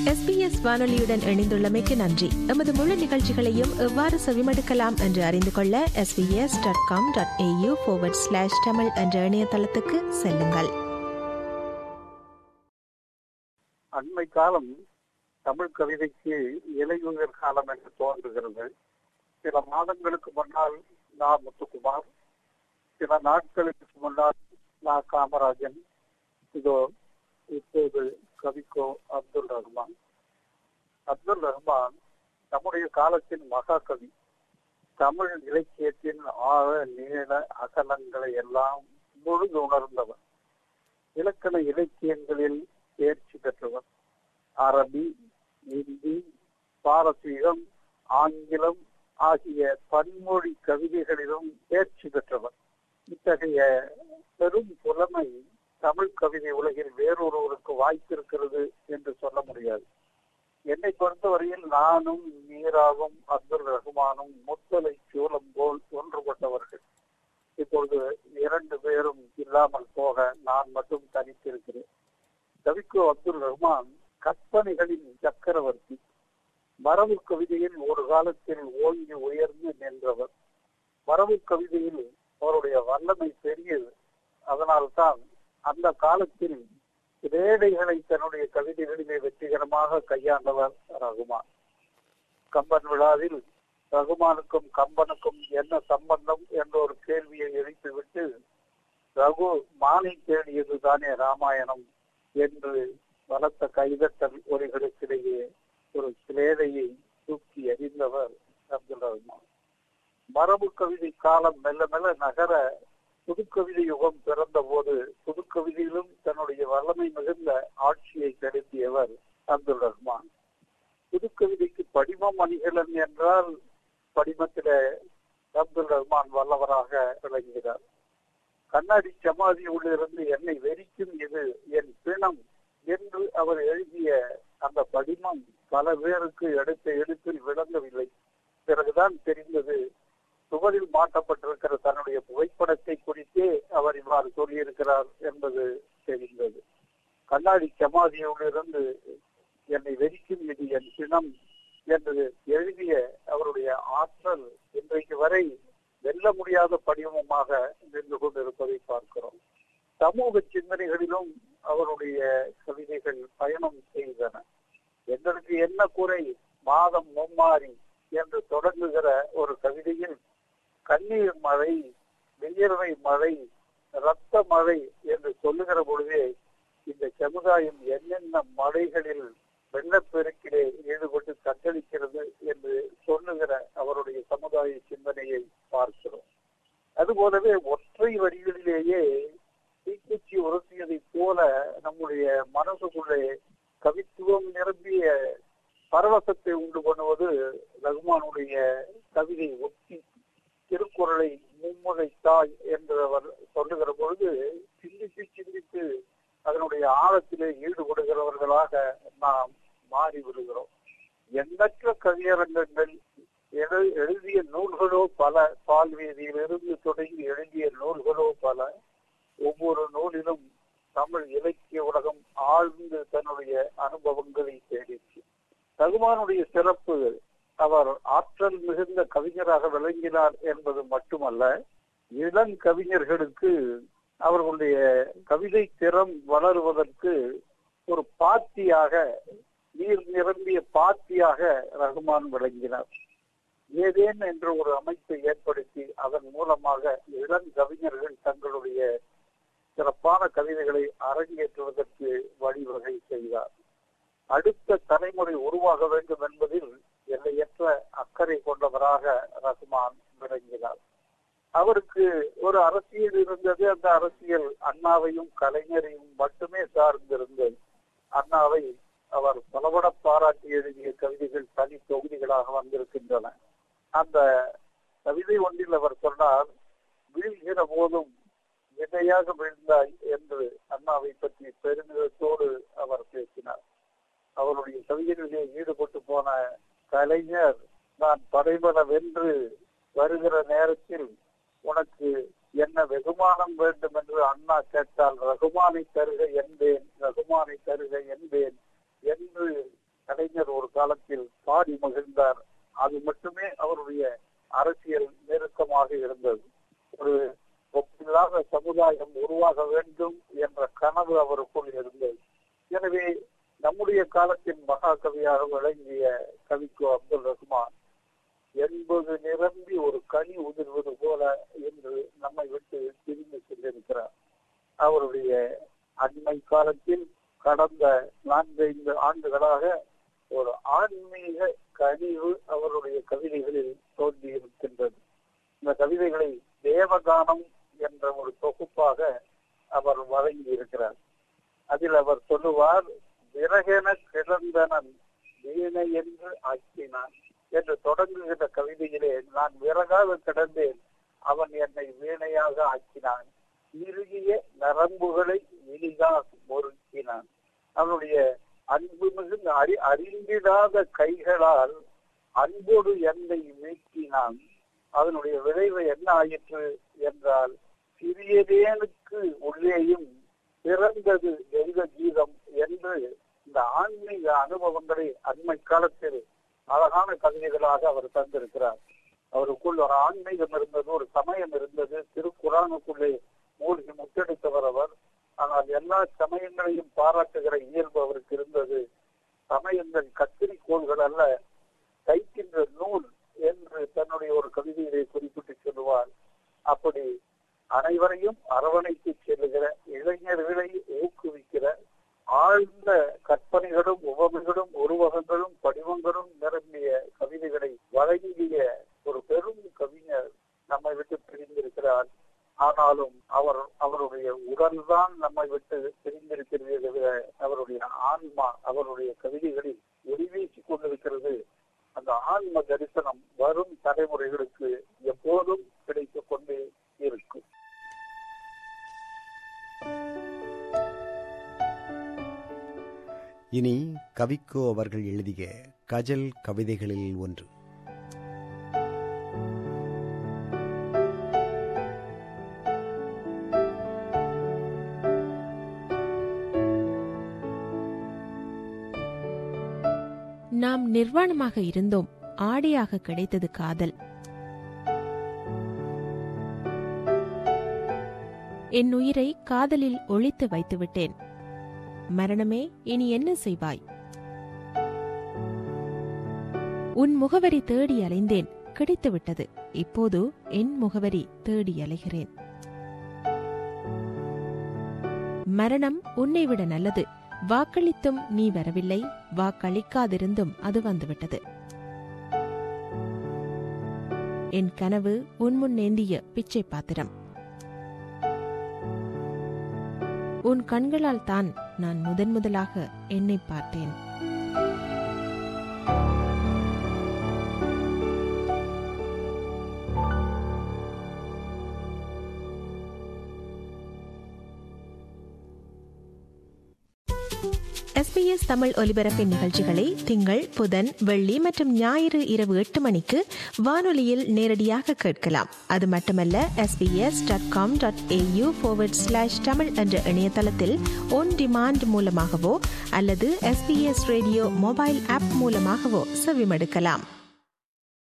SBS வானொலியுடன் இணைந்துள்ளமைக்கு நன்றி எமது முழு நிகழ்ச்சிகளையும் எவ்வாறு செவிமடுக்கலாம் என்று அறிந்து கொள்ள SBS dot com dot AU slash Tamil என்ற இணையதளத்துக்கு செல்லுங்கள் அண்மை காலம் தமிழ் கவிதைக்கு இலையுதிர் காலம் என்று தோன்றுகிறது சில மாதங்களுக்கு முன்னால் நா முத்துக்குமார் சில நாட்களுக்கு முன்னால் நா காமராஜன் இதோ இப்போது கவிக்கோ அப்துல் ரஹ்மான் அப்துல் ரஹ்மான் நம்முடைய காலத்தின் மகாகவி தமிழ் இலக்கியத்தின் ஆழ நீள அகலங்களை எல்லாம் முழுது உணர்ந்தவர் இலக்கண இலக்கியங்களில் தேர்ச்சி பெற்றவர் அரபி இந்தி பாரசீகம் ஆங்கிலம் ஆகிய பன்மொழி கவிதைகளிலும் தேர்ச்சி பெற்றவர் இத்தகைய பெரும் புலமை தமிழ் கவிதை உலகில் வேறொருவருக்கு வாய்ப்பிருக்கிறது என்று சொல்ல முடியாது என்னை பொறுத்தவரையில் நானும் மீராவும் அப்துல் ரஹ்மானும் முத்தலை சூலம் போல் ஒன்றுபட்டவர்கள் இப்பொழுது இரண்டு பேரும் இல்லாமல் போக நான் மட்டும் தனித்திருக்கிறேன் கவிக்கோ அப்துல் ரஹ்மான் கற்பனைகளின் சக்கரவர்த்தி மரபு கவிதையில் ஒரு காலத்தில் ஓங்கி உயர்ந்து நின்றவர் மரபு கவிதையில் அவருடைய வல்லமை பெரியது அதனால்தான் அந்த காலத்தில் ரேடைகளை தன்னுடைய கவிதைகளிலே வெற்றிகரமாக கையாண்டவர் ரகுமான் கம்பன் விழாவில் ரகுமானுக்கும் கம்பனுக்கும் என்ன சம்பந்தம் என்ற ஒரு கேள்வியை எழுப்பிவிட்டு ரகு மானை தேடியது தானே ராமாயணம் என்று பலத்த கைதட்டல் ஒலிகளுக்கிடையே ஒரு சிலேடையை தூக்கி எறிந்தவர் அப்துல் ரஹ்மான் மரபு கவிதை காலம் மெல்ல மெல்ல நகர புதுக்கவிதை யுகம் பிறந்த போது புதுக்கவிதையிலும் தன்னுடைய வல்லமை மிகுந்த ஆட்சியை செலுத்தியவர் அப்துல் ரஹ்மான் புதுக்கவிதைக்கு படிமம் அணிகலன் என்றால் படிமத்தில அப்துல் ரஹ்மான் வல்லவராக விளங்குகிறார் கண்ணாடி சமாதி உள்ளிருந்து என்னை வெறிக்கும் இது என் பிணம் என்று அவர் எழுதிய அந்த படிமம் பல பேருக்கு எடுத்த எடுப்பில் விளங்கவில்லை பிறகுதான் தெரிந்தது சுவரில் மாட்டப்பட்டிருக்கிற தன்னுடைய புகைப்படத்தை குறித்தே அவர் இவ்வாறு சொல்லியிருக்கிறார் என்பது தெரிந்தது கண்ணாடி சமாதியோடிருந்து என்னை வெறிக்கும் இது என் சினம் என்று எழுதிய அவருடைய ஆற்றல் இன்றைக்கு வரை வெல்ல முடியாத படிவமாக நின்று கொண்டிருப்பதை பார்க்கிறோம் சமூக சிந்தனைகளிலும் அவருடைய கவிதைகள் பயணம் செய்தன எங்களுக்கு என்ன குறை மாதம் மும்மாறி என்று தொடங்குகிற ஒரு கவிதையில் கண்ணீர் மழை வியர்வை மழை ரத்த மழை என்று சொல்லுகிற பொழுதே இந்த சமுதாயம் என்னென்ன மழைகளில் வெள்ளப்பெருக்கிலே ஈடுபட்டு தத்தளிக்கிறது என்று சொல்லுகிற அவருடைய சமுதாய சிந்தனையை பார்க்கிறோம் அதுபோலவே ஒற்றை வரிகளிலேயே தீக்குச்சி உரசியதை போல நம்முடைய மனசுக்குள்ளே கவித்துவம் நிரம்பிய பரவசத்தை உண்டு பண்ணுவது ரகுமானுடைய கவிதை ஒத்தி திருக்குறளை மும்முறை தாய் என்று அவர் சொல்லுகிற பொழுது சிந்தித்து சிந்தித்து அதனுடைய ஆழத்திலே ஈடுபடுகிறவர்களாக நாம் மாறி விடுகிறோம் எண்ணற்ற கவியரங்கங்கள் எழுதிய நூல்களோ பல பால்வேதியிலிருந்து தொடங்கி எழுதிய நூல்களோ பல ஒவ்வொரு நூலிலும் தமிழ் இலக்கிய உலகம் ஆழ்ந்து தன்னுடைய அனுபவங்களை தேடிச்சு ரகுமானுடைய சிறப்பு அவர் ஆற்றல் மிகுந்த கவிஞராக விளங்கினார் என்பது மட்டுமல்ல இளம் கவிஞர்களுக்கு அவர்களுடைய கவிதை திறம் வளருவதற்கு ஒரு பாத்தியாக நீர் நிரம்பிய பாத்தியாக ரகுமான் விளங்கினார் ஏதேன் என்ற ஒரு அமைப்பை ஏற்படுத்தி அதன் மூலமாக இளம் கவிஞர்கள் தங்களுடைய சிறப்பான கவிதைகளை அரங்கேற்றுவதற்கு வழிவகை செய்தார் அடுத்த தலைமுறை உருவாக வேண்டும் என்பதில் எல்லையற்ற அக்கறை கொண்டவராக ரகுமான் விளங்கினார் அவருக்கு ஒரு அரசியல் இருந்தது அந்த அரசியல் அண்ணாவையும் கலைஞரையும் மட்டுமே சார்ந்திருந்தது அண்ணாவை அவர் பலபட பாராட்டி எழுதிய கவிதைகள் தனி தொகுதிகளாக வந்திருக்கின்றன அந்த கவிதை ஒன்றில் அவர் சொன்னார் வீழ்கிற போதும் விதையாக வீழ்ந்தாய் என்று அண்ணாவை பற்றி பெருமிதத்தோடு அவர் பேசினார் அவருடைய கவிதைகளிலே ஈடுபட்டு போன கலைஞர் நான் படைபட வென்று வருகிற நேரத்தில் உனக்கு என்ன வெகுமானம் வேண்டும் என்று அண்ணா கேட்டால் ரகுமானை தருக என்பேன் ரகுமானை தருக என்பேன் என்று கலைஞர் ஒரு காலத்தில் பாடி மகிழ்ந்தார் அது மட்டுமே அவருடைய அரசியல் நெருக்கமாக இருந்தது ஒரு ஒப்பில்லாத சமுதாயம் உருவாக வேண்டும் என்ற கனவு அவருக்குள் இருந்தது எனவே நம்முடைய காலத்தின் மகாகவியாக விளங்கிய கவிக்கோ அப்துல் ரஹ்மான் என்பது நிரம்பி ஒரு கனி உதிர்வது போல என்று நம்மை விட்டு பிரிந்து சென்றிருக்கிறார் அவருடைய அண்மை காலத்தில் கடந்த நான்கைந்து ஆண்டுகளாக ஒரு ஆன்மீக கனிவு அவருடைய கவிதைகளில் தோன்றியிருக்கின்றது இந்த கவிதைகளை தேவகானம் என்ற ஒரு தொகுப்பாக அவர் வழங்கி இருக்கிறார் அதில் அவர் சொல்லுவார் விறகென கிடந்தனன் வீணை என்று ஆக்கினான் என்று தொடங்குகிற கவிதையிலே நான் விறகாக கிடந்தேன் அவன் என்னை வீணையாக ஆக்கினான் இறுகிய நரம்புகளை விழிதாக பொருத்தினான் அவனுடைய அன்பு மிகுந்த அறி அறிந்திடாத கைகளால் அன்போடு என்னை மீட்டினான் அதனுடைய விளைவு என்ன ஆயிற்று என்றால் சிறியதேனுக்கு உள்ளேயும் பிறந்தது தெய்வ கீதம் என்று இந்த ஆன்மீக அனுபவங்களை அண்மை காலத்தில் அழகான கவிதைகளாக அவர் தந்திருக்கிறார் அவருக்குள் ஒரு ஆன்மீகம் இருந்தது ஒரு சமயம் இருந்தது திருக்குறானுக்குள்ளே மூழ்கி முத்தெடுத்தவர் அவர் ஆனால் எல்லா சமயங்களையும் பாராட்டுகிற இயல்பு அவருக்கு இருந்தது சமயங்கள் கத்திரிக்கோள்கள் அல்ல தைக்கின்ற நூல் என்று தன்னுடைய ஒரு கவிதையிலே குறிப்பிட்டு சொல்லுவார் அப்படி அனைவரையும் அரவணைத்து செல்லுகிற இளைஞர்களை ஊக்குவிக்கிற ஆழ்ந்த கற்பனைகளும் உவமைகளும் உருவகங்களும் படிவங்களும் நிரம்பிய கவிதைகளை வழங்கிய ஒரு பெரும் கவிஞர் நம்மை விட்டு பிரிந்திருக்கிறார் ஆனாலும் அவர் அவருடைய உடல்தான் நம்மை விட்டு பிரிந்திருக்கிறதே தவிர அவருடைய ஆன்மா அவருடைய கவிதைகளில் ஒளிவீசிக் கொண்டிருக்கிறது அந்த ஆன்ம தரிசனம் வரும் தலைமுறைகளுக்கு எப்போதும் கிடைத்துக் கொண்டே இருக்கும் இனி கவிக்கோ அவர்கள் எழுதிய கஜல் கவிதைகளில் ஒன்று நாம் நிர்வாணமாக இருந்தோம் ஆடையாக கிடைத்தது காதல் என் உயிரை காதலில் ஒழித்து வைத்து விட்டேன் மரணமே இனி என்ன செய்வாய் உன் முகவரி தேடி அலைந்தேன் கிடைத்துவிட்டது இப்போது என் முகவரி தேடி அலைகிறேன் மரணம் உன்னை விட நல்லது வாக்களித்தும் நீ வரவில்லை வாக்களிக்காதிருந்தும் அது வந்துவிட்டது என் கனவு உன்முன் ஏந்திய பிச்சை பாத்திரம் உன் கண்களால் தான் நான் முதன் முதலாக என்னை பார்த்தேன் எஸ்பிஎஸ் தமிழ் ஒலிபரப்பின் நிகழ்ச்சிகளை திங்கள் புதன் வெள்ளி மற்றும் ஞாயிறு இரவு எட்டு மணிக்கு வானொலியில் நேரடியாக கேட்கலாம் அது மட்டுமல்ல SBS dot com dot AU slash Tamil என்ற இணையதளத்தில் ஒன் டிமாண்ட் மூலமாகவோ அல்லது எஸ்பிஎஸ் ரேடியோ மொபைல் ஆப் மூலமாகவோ செவிமடுக்கலாம்